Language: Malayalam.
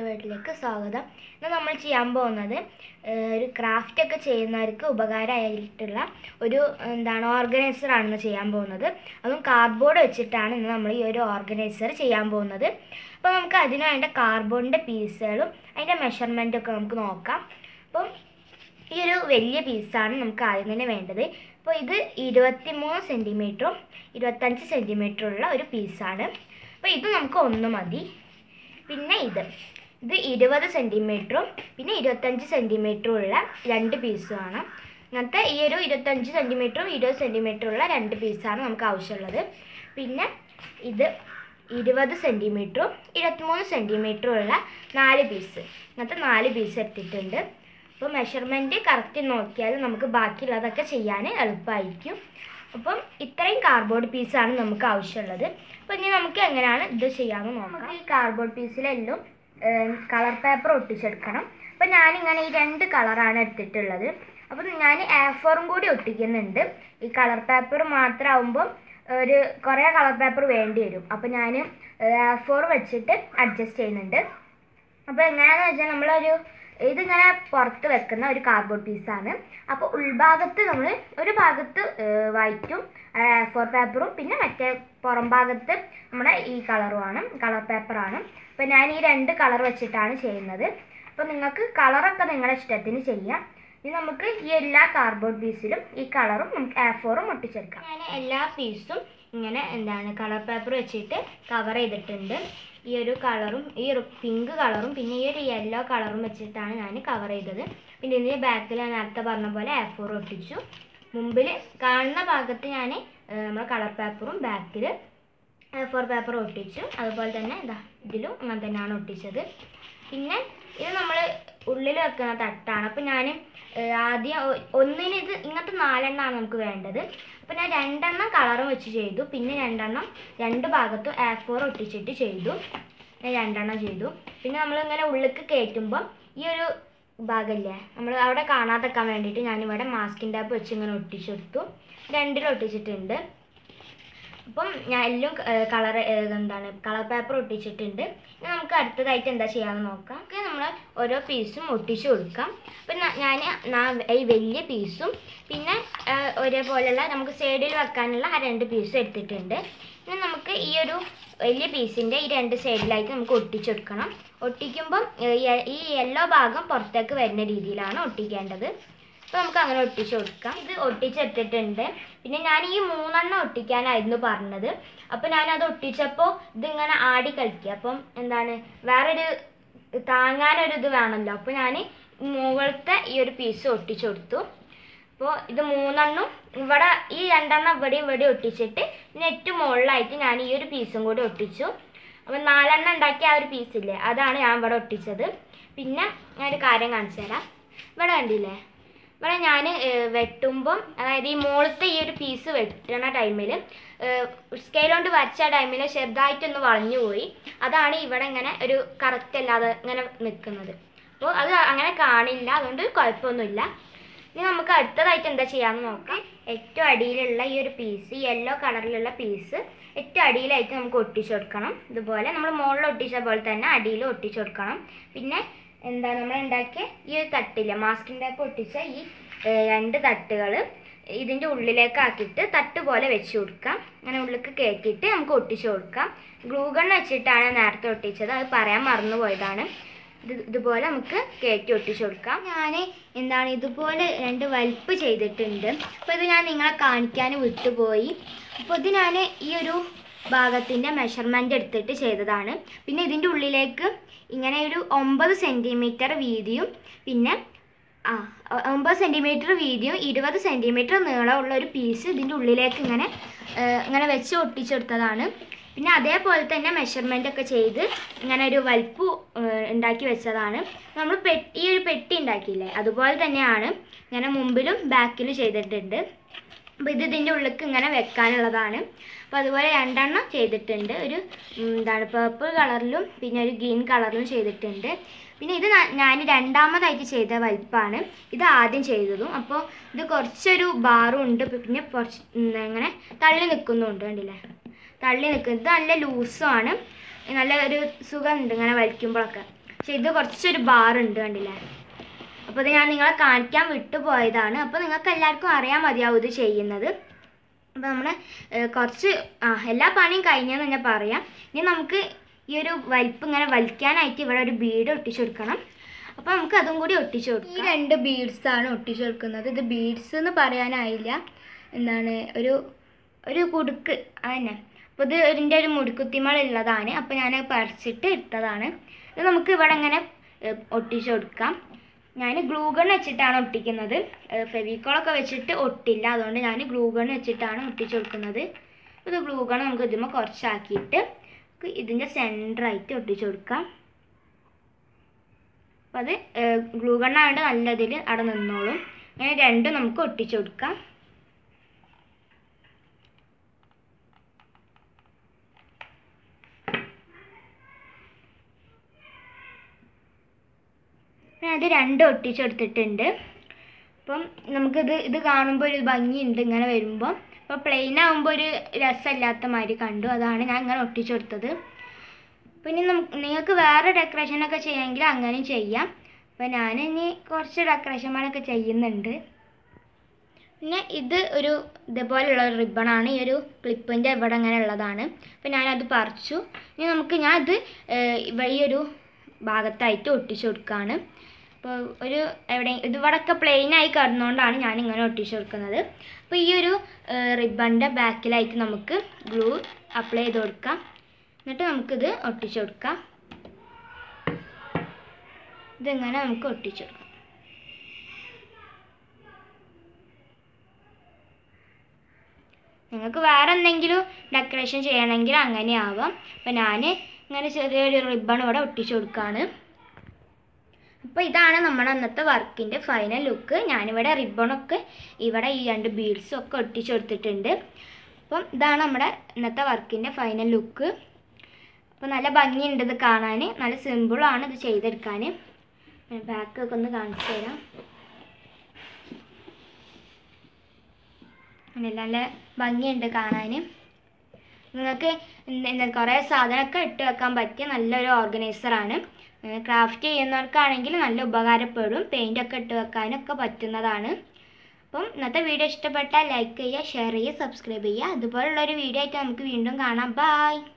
വീട്ടിലേക്ക് സ്വാഗതം ഇന്ന് നമ്മൾ ചെയ്യാൻ പോകുന്നത് ഏഹ്, ഒരു ക്രാഫ്റ്റ് ഒക്കെ ചെയ്യുന്നവർക്ക് ഉപകാരമായിട്ടുള്ള ഒരു എന്താണ് ഓർഗനൈസർ ആണ് ചെയ്യാൻ പോകുന്നത് അതും കാർഡ്ബോർഡ് വെച്ചിട്ടാണ് ഇന്ന് നമ്മൾ ഈ ഒരു ഓർഗനൈസർ ചെയ്യാൻ പോകുന്നത് അപ്പോൾ നമുക്ക് അതിന് വേണ്ട കാർഡ്ബോർഡിൻ്റെ പീസുകളും അതിൻ്റെ മെഷർമെൻറ്റും ഒക്കെ നമുക്ക് നോക്കാം അപ്പം ഈ ഒരു വലിയ പീസാണ് നമുക്ക് ആദ്യം തന്നെ വേണ്ടത് അപ്പോൾ ഇത് ഇരുപത്തി മൂന്ന് സെൻറ്റിമീറ്ററും ഇരുപത്തഞ്ച് സെൻറ്റിമീറ്ററും ഉള്ള ഒരു പീസാണ് അപ്പോൾ ഇത് നമുക്ക് ഒന്ന് മതി പിന്നെ ഇത് ഇത് ഇരുപത് സെൻറ്റിമീറ്ററും പിന്നെ ഇരുപത്തഞ്ച് സെൻറ്റിമീറ്ററും ഉള്ള രണ്ട് പീസുമാണ് അങ്ങനത്തെ ഈ ഒരു ഇരുപത്തഞ്ച് സെൻറ്റിമീറ്ററും ഇരുപത് സെൻറ്റിമീറ്ററും ഉള്ള രണ്ട് പീസാണ് നമുക്ക് ആവശ്യമുള്ളത് പിന്നെ ഇത് ഇരുപത് സെൻറ്റിമീറ്ററും ഇരുപത്തിമൂന്ന് സെൻറ്റിമീറ്ററും ഉള്ള നാല് പീസ് അങ്ങനത്തെ നാല് പീസ് എടുത്തിട്ടുണ്ട് അപ്പോൾ മെഷർമെൻറ്റ് കറക്റ്റ് നോക്കിയാൽ നമുക്ക് ബാക്കിയുള്ളതൊക്കെ ചെയ്യാൻ എളുപ്പമായിരിക്കും അപ്പം ഇത്രയും കാർഡ്ബോർഡ് പീസാണ് നമുക്ക് ആവശ്യമുള്ളത് അപ്പോൾ ഇനി നമുക്ക് എങ്ങനെയാണ് ഇത് ചെയ്യാമെന്ന് നോക്കാം നമുക്ക് ഈ കാർഡ്ബോർഡ് പീസിലെല്ലാം കളർ പേപ്പർ ഒട്ടിച്ചെടുക്കണം അപ്പോൾ ഞാനിങ്ങനെ ഈ രണ്ട് കളറാണ് എടുത്തിട്ടുള്ളത് അപ്പം ഞാൻ എ ഫോറും കൂടി ഒട്ടിക്കുന്നുണ്ട് ഈ കളർ പേപ്പർ മാത്രമാകുമ്പോൾ ഒരു കുറേ കളർ പേപ്പർ വേണ്ടി വരും അപ്പോൾ ഞാൻ എ ഫോർ വെച്ചിട്ട് അഡ്ജസ്റ്റ് ചെയ്യുന്നുണ്ട് അപ്പോൾ എങ്ങനെയാണെന്ന് വെച്ചാൽ നമ്മളൊരു ഇതിങ്ങനെ പുറത്ത് വെക്കുന്ന ഒരു കാർഡ്ബോർഡ് പീസാണ് അപ്പോൾ ഉൾഭാഗത്ത് നമ്മൾ ഒരു ഭാഗത്ത് വൈറ്റും ഫോർ പേപ്പറും പിന്നെ മറ്റേ പുറം ഭാഗത്ത് നമ്മുടെ ഈ കളറുമാണ് കളർ പേപ്പറാണ് അപ്പോൾ ഞാൻ ഈ രണ്ട് കളർ വെച്ചിട്ടാണ് ചെയ്യുന്നത് അപ്പോൾ നിങ്ങൾക്ക് കളറൊക്കെ നിങ്ങളുടെ ഇഷ്ടത്തിന് ചെയ്യാം ഇനി നമുക്ക് ഈ എല്ലാ കാർഡ്ബോർഡ് പീസിലും ഈ കളറും നമുക്ക് എ ഫോറും ഒട്ടിച്ചെടുക്കാം ഞാൻ എല്ലാ പീസും ഇങ്ങനെ എന്താണ് കളർ പേപ്പർ വെച്ചിട്ട് കവർ ചെയ്തിട്ടുണ്ട് ഈ ഒരു കളറും ഈ ഒരു പിങ്ക് കളറും പിന്നെ ഈ ഒരു യെല്ലോ കളറും വെച്ചിട്ടാണ് ഞാൻ കവർ ചെയ്തത് പിന്നെ ഇതിൻ്റെ ബാക്കിൽ ഞാൻ നേരത്തെ പറഞ്ഞ പോലെ എ ഫോർ ഒട്ടിച്ചു മുമ്പിൽ കാണുന്ന ഭാഗത്ത് ഞാൻ നമ്മുടെ കളർ പേപ്പറും ബാക്കിൽ എ ഫോർ പേപ്പർ ഒട്ടിച്ചു അതുപോലെ തന്നെ ഇതാ ഇതിലും അങ്ങനെ തന്നെയാണ് ഒട്ടിച്ചത് പിന്നെ ഇത് നമ്മൾ ഉള്ളിൽ വെക്കുന്ന തട്ടാണ് അപ്പോൾ ഞാൻ ആദ്യം ഒ- ഒന്നിന് ഇത് ഇങ്ങനത്തെ നാലെണ്ണമാണ് നമുക്ക് വേണ്ടത് അപ്പോൾ ഞാൻ രണ്ടെണ്ണം കളറും വെച്ച് ചെയ്തു പിന്നെ രണ്ടെണ്ണം രണ്ട് ഭാഗത്തും എ ഫോർ ഒട്ടിച്ചിട്ട് ചെയ്തു ഞാൻ രണ്ടെണ്ണം ചെയ്തു പിന്നെ നമ്മളിങ്ങനെ ഉള്ളിലേക്ക് കയറ്റുമ്പോൾ ഈ ഒരു ഭാഗമില്ലേ നമ്മൾ അവിടെ കാണാതെക്കാൻ വേണ്ടിയിട്ട് ഞാനിവിടെ മാസ്കിൻ ടാപ്പ് വെച്ച് ഇങ്ങനെ ഒട്ടിച്ചെടുത്തു രണ്ടിലും ഒട്ടിച്ചിട്ടുണ്ട് അപ്പം ഞാൻ എല്ലാം കളർ എന്താണ് കളർ പേപ്പർ ഒട്ടിച്ചിട്ടുണ്ട് ഇനി നമുക്ക് അടുത്തതായിട്ട് എന്താ ചെയ്യാമെന്ന് നോക്കാം ഒക്കെ നമ്മൾ ഓരോ പീസും ഒട്ടിച്ചു കൊടുക്കാം അപ്പം ഞാൻ ഈ വലിയ പീസും പിന്നെ ആ, ഒരേപോലെയുള്ള നമുക്ക് സൈഡിൽ വെക്കാനുള്ള ആ രണ്ട് പീസും എടുത്തിട്ടുണ്ട് ഇനി നമുക്ക് ഈ ഒരു വലിയ പീസിൻ്റെ ഈ രണ്ട് സൈഡിലായിട്ട് നമുക്ക് ഒട്ടിച്ചെടുക്കണം ഒട്ടിക്കുമ്പം ഏ, ഈ- ഈ യെല്ലോ ഭാഗം പുറത്തേക്ക് വരുന്ന രീതിയിലാണ് ഒട്ടിക്കേണ്ടത് അപ്പോൾ നമുക്ക് അങ്ങനെ ഒട്ടിച്ച് കൊടുക്കാം ഇത് ഒട്ടിച്ചെടുത്തിട്ടുണ്ട് പിന്നെ ഞാൻ ഈ മൂന്നെണ്ണം ഒട്ടിക്കാനായിരുന്നു പറഞ്ഞത് അപ്പോൾ ഞാനത് ഒട്ടിച്ചപ്പോൾ ഇതിങ്ങനെ ആടി കളിക്കുക അപ്പം എന്താണ് വേറൊരു താങ്ങാനൊരു ഇത് വേണമല്ലോ അപ്പോൾ ഞാൻ മുകളിലത്തെ ഈ ഒരു പീസ് ഒട്ടിച്ചു കൊടുത്തു അപ്പോൾ ഇത് മൂന്നെണ്ണം ഇവിടെ ഈ രണ്ടെണ്ണം ഇവിടെ ഇവിടെ ഒട്ടിച്ചിട്ട് നെറ്റ് മുകളിലായിട്ട് ഞാൻ ഈ ഒരു പീസും കൂടി ഒട്ടിച്ചു അപ്പോൾ നാലെണ്ണം ഉണ്ടാക്കിയ ആ ഒരു പീസില്ലേ അതാണ് ഞാൻ ഇവിടെ ഒട്ടിച്ചത് പിന്നെ ഞാനൊരു കാര്യം കാണിച്ചു തരാം ഇവിടെ കണ്ടില്ലേ ഇവിടെ ഞാൻ വെട്ടുമ്പം അതായത് ഈ മുകളിലത്തെ ഈ ഒരു പീസ് വെട്ടണ ടൈമിൽ സ്കെയിൽ കൊണ്ട് വരച്ച ടൈമിൽ ചെറുതായിട്ടൊന്ന് വളഞ്ഞു പോയി അതാണ് ഇവിടെ ഇങ്ങനെ ഒരു കറക്റ്റ് അല്ലാതെ ഇങ്ങനെ നിൽക്കുന്നത് അപ്പോൾ അത് അങ്ങനെ കാണില്ല അതുകൊണ്ട് കുഴപ്പമൊന്നുമില്ല ഇനി നമുക്ക് അടുത്തതായിട്ട് എന്താ ചെയ്യാമെന്ന് നോക്കാം ഏറ്റവും അടിയിലുള്ള ഈ ഒരു പീസ് യെല്ലോ കളറിലുള്ള പീസ് ഏറ്റവും അടിയിലായിട്ട് നമുക്ക് ഒട്ടിച്ചു കൊടുക്കണം ഇതുപോലെ നമ്മൾ മുകളിൽ ഒട്ടിച്ച പോലെ തന്നെ അടിയിൽ ഒട്ടിച്ചു കൊടുക്കണം പിന്നെ എന്താ നമ്മൾ ഉണ്ടാക്കിയ ഈ ഒരു തട്ടില്ല മാസ്കിൻ ടൈപ്പ് ഒട്ടിച്ച ഈ ഏർ, രണ്ട് തട്ടുകൾ ഇതിൻ്റെ ഉള്ളിലേക്ക് ആക്കിയിട്ട് തട്ട് പോലെ വെച്ച് കൊടുക്കാം അങ്ങനെ ഉള്ളിലേക്ക് കയറ്റിയിട്ട് നമുക്ക് ഒട്ടിച്ചു കൊടുക്കാം ഗ്ലൂ ഗൺ വെച്ചിട്ടാണ് നേരത്തെ ഒട്ടിച്ചത് അത് പറയാൻ മറന്നു പോയതാണ് ഇത് ഇതുപോലെ നമുക്ക് കയറ്റി ഒട്ടിച്ചു കൊടുക്കാം ഞാൻ എന്താണ് ഇതുപോലെ രണ്ട് വലിപ്പ് ചെയ്തിട്ടുണ്ട് അപ്പോൾ ഇത് ഞാൻ നിങ്ങളെ കാണിക്കാൻ വിട്ടുപോയി അപ്പോൾ ഇത് ഞാൻ ഈ ഒരു ഭാഗത്തിൻ്റെ മെഷർമെൻ്റ് എടുത്തിട്ട് ചെയ്തതാണ് പിന്നെ ഇതിൻ്റെ ഉള്ളിലേക്ക് ഇങ്ങനെ ഒരു ഒമ്പത് സെൻറ്റിമീറ്റർ വീതിയും പിന്നെ ആ ഒ- ഒമ്പത് സെൻറ്റിമീറ്റർ വീതിയും ഇരുപത് സെൻറ്റിമീറ്റർ നീളമുള്ള ഒരു പീസ് ഇതിൻ്റെ ഉള്ളിലേക്ക് ഇങ്ങനെ ഏഹ്, ഇങ്ങനെ വെച്ച് ഒട്ടിച്ചെടുത്തതാണ് പിന്നെ അതേപോലെ തന്നെ മെഷർമെൻ്റ് ഒക്കെ ചെയ്ത് ഇങ്ങനെ ഒരു വലിപ്പ് ഏഹ്, ഉണ്ടാക്കി വെച്ചതാണ് നമ്മൾ പെട്ടി ഈ ഒരു പെട്ടി ഉണ്ടാക്കിയില്ലേ അതുപോലെ തന്നെയാണ് ഇങ്ങനെ മുമ്പിലും ബാക്കിലും ചെയ്തിട്ടുണ്ട് അപ്പോൾ ഇത് ഇതിൻ്റെ ഉള്ളിലേക്ക് ഇങ്ങനെ വെക്കാനുള്ളതാണ് അപ്പോൾ അതുപോലെ രണ്ടെണ്ണം ചെയ്തിട്ടുണ്ട് ഒരു ഉം, എന്താണ് പേർപ്പിൾ കളറിലും പിന്നെ ഒരു ഗ്രീൻ കളറിലും ചെയ്തിട്ടുണ്ട് പിന്നെ ഇത് ഞാൻ രണ്ടാമതായിട്ട് ചെയ്ത വലിപ്പാണ് ഇത് ആദ്യം ചെയ്തതും അപ്പോൾ ഇത് കുറച്ചൊരു ബാറും ഉണ്ട് പിന്നെ കുറച്ച് ഉം, ഇങ്ങനെ തള്ളി നിൽക്കുന്നുണ്ട് കണ്ടില്ലേ തള്ളി നിൽക്കുന്നത് ഇത് നല്ല ലൂസുമാണ് നല്ല ഒരു സുഖമുണ്ട് ഇങ്ങനെ വലിക്കുമ്പോഴൊക്കെ പക്ഷെ ഇത് കുറച്ചൊരു ബാർ ഉണ്ട് കണ്ടില്ലേ അപ്പോൾ ഇത് ഞാൻ നിങ്ങളെ കാണിക്കാൻ വിട്ടുപോയതാണ് അപ്പോൾ നിങ്ങൾക്ക് എല്ലാവർക്കും അറിയാൻ മതിയാവും ഇത് ചെയ്യുന്നത് അപ്പോൾ നമ്മൾ കുറച്ച് ആ എല്ലാ പണിയും കഴിഞ്ഞെന്ന് ഞാൻ പറയാം ഇനി നമുക്ക് ഈ ഒരു വലിപ്പ് ഇങ്ങനെ വലിക്കാനായിട്ട് ഇവിടെ ഒരു ബീഡ് ഒട്ടിച്ചു കൊടുക്കണം അപ്പോൾ നമുക്ക് അതും കൂടി ഒട്ടിച്ചു കൊടുക്കാം ഈ രണ്ട് ബീഡ്സ് ആണ് ഒട്ടിച്ചു കൊടുക്കുന്നത് ഇത് ബീഡ്സ് എന്ന് പറയാനായില്ല എന്താണ് ഒരു ഒരു കുടുക്ക് അതന്നെ അപ്പോൾ ഇത് ഇതിൻ്റെ ഒരു മുടിക്കുത്തിമൾ ഉള്ളതാണ് അപ്പോൾ ഞാൻ പറിച്ചിട്ട് ഇട്ടതാണ് ഇത് നമുക്ക് ഇവിടെ ഇങ്ങനെ ഏഹ്, ഒട്ടിച്ചു കൊടുക്കാം ഞാൻ ഗ്ലൂഗൺ വെച്ചിട്ടാണ് ഒട്ടിക്കുന്നത് ഫെവിക്കോളൊക്കെ വെച്ചിട്ട് ഒട്ടില്ല അതുകൊണ്ട് ഞാൻ ഗ്ലൂഗൺ വെച്ചിട്ടാണ് ഒട്ടിച്ചു കൊടുക്കുന്നത് ഇത് ഗ്ലൂഗൺ നമുക്ക് ഇതിന്മേൽ കുറച്ചാക്കിയിട്ട് നമുക്ക് ഇതിൻ്റെ സെൻറ്ററായിട്ട് ഒട്ടിച്ചു കൊടുക്കാം അപ്പം അത് ഗ്ലൂഗൺ ആയതുകൊണ്ട് നല്ലതിൽ അവിടെ നിന്നോളും അങ്ങനെ രണ്ടും നമുക്ക് ഒട്ടിച്ചു കൊടുക്കാം ഞാൻ അത് രണ്ടും ഒട്ടിച്ചെടുത്തിട്ടുണ്ട് അപ്പം നമുക്കിത് ഇത് കാണുമ്പോൾ ഒരു ഭംഗിയുണ്ട് ഇങ്ങനെ വരുമ്പോൾ അപ്പോൾ പ്ലെയിൻ ആകുമ്പോൾ ഒരു രസമില്ലാത്ത മാതിരി കണ്ടു അതാണ് ഞാൻ ഇങ്ങനെ ഒട്ടിച്ചെടുത്തത് പിന്നെ നമുക്ക് നിങ്ങൾക്ക് വേറെ ഡെക്കറേഷനൊക്കെ ചെയ്യാമെങ്കിൽ അങ്ങനെയും ചെയ്യാം അപ്പോൾ ഞാൻ ഇനി കുറച്ച് ഡെക്കറേഷന്മാരൊക്കെ ചെയ്യുന്നുണ്ട് പിന്നെ ഇത് ഒരു ഇതേപോലെയുള്ള ഒരു റിബണാണ് ഈ ഒരു ക്ലിപ്പിൻ്റെ ഇവിടെ ഇങ്ങനെ ഉള്ളതാണ് അപ്പോൾ ഞാനത് പറിച്ചു ഇനി നമുക്ക് ഞാൻ ഇത് ഏഹ്, ഇവ- ഈ ഒരു ഭാഗത്തായിട്ട് ഒട്ടിച്ചു കൊടുക്കുകയാണ് അപ്പോൾ ഒരു എവിടെ ഇത് ഇവിടെയൊക്കെ പ്ലെയിൻ ആയി കിടന്നുകൊണ്ടാണ് ഞാൻ ഇങ്ങനെ ഒട്ടിച്ചു കൊടുക്കുന്നത് അപ്പോൾ ഈ ഒരു റിബണിൻ്റെ ബാക്കിലായിട്ട് നമുക്ക് ഗ്ലൂ അപ്ലൈ ചെയ്ത് കൊടുക്കാം എന്നിട്ട് നമുക്കിത് ഒട്ടിച്ചു കൊടുക്കാം ഇതിങ്ങനെ നമുക്ക് ഒട്ടിച്ചു കൊടുക്കാം നിങ്ങൾക്ക് വേറെ എന്തെങ്കിലും ഡെക്കറേഷൻ ചെയ്യണമെങ്കിൽ അങ്ങനെ ആവാം അപ്പം ഞാൻ ഇങ്ങനെ ചെറിയൊരു റിബൺ ഇവിടെ ഒട്ടിച്ചു കൊടുക്കുകയാണ് അപ്പോൾ ഇതാണ് നമ്മുടെ അന്നത്തെ വർക്കിൻ്റെ ഫൈനൽ ലുക്ക് ഞാനിവിടെ റിബണൊക്കെ ഇവിടെ ഈ രണ്ട് ബീഡ്സും ഒക്കെ ഒട്ടിച്ചു കൊടുത്തിട്ടുണ്ട് അപ്പം ഇതാണ് നമ്മുടെ ഇന്നത്തെ വർക്കിൻ്റെ ഫൈനൽ ലുക്ക് അപ്പോൾ നല്ല ഭംഗിയുണ്ട് ഇത് കാണാൻ നല്ല സിമ്പിളാണ് ഇത് ചെയ്തെടുക്കാൻ ബാക്കൊക്കെ ഒന്ന് കാണിച്ചു തരാം നല്ല നല്ല ഭംഗിയുണ്ട് കാണാൻ നിങ്ങൾക്ക് എന്താ കുറേ സാധനമൊക്കെ ഇട്ട് വെക്കാൻ പറ്റിയ നല്ലൊരു ഓർഗനൈസറാണ് ക്രാഫ്റ്റ് ചെയ്യുന്നവർക്കാണെങ്കിൽ നല്ല ഉപകാരപ്പെടും പെയിൻ്റ് ഒക്കെ ഇട്ട് വെക്കാനൊക്കെ പറ്റുന്നതാണ് അപ്പം ഇന്നത്തെ വീഡിയോ ഇഷ്ടപ്പെട്ടാൽ ലൈക്ക് ചെയ്യുക ഷെയർ ചെയ്യുക സബ്സ്ക്രൈബ് ചെയ്യുക അതുപോലുള്ളൊരു വീഡിയോ ആയിട്ട് നമുക്ക് വീണ്ടും കാണാം ബായ്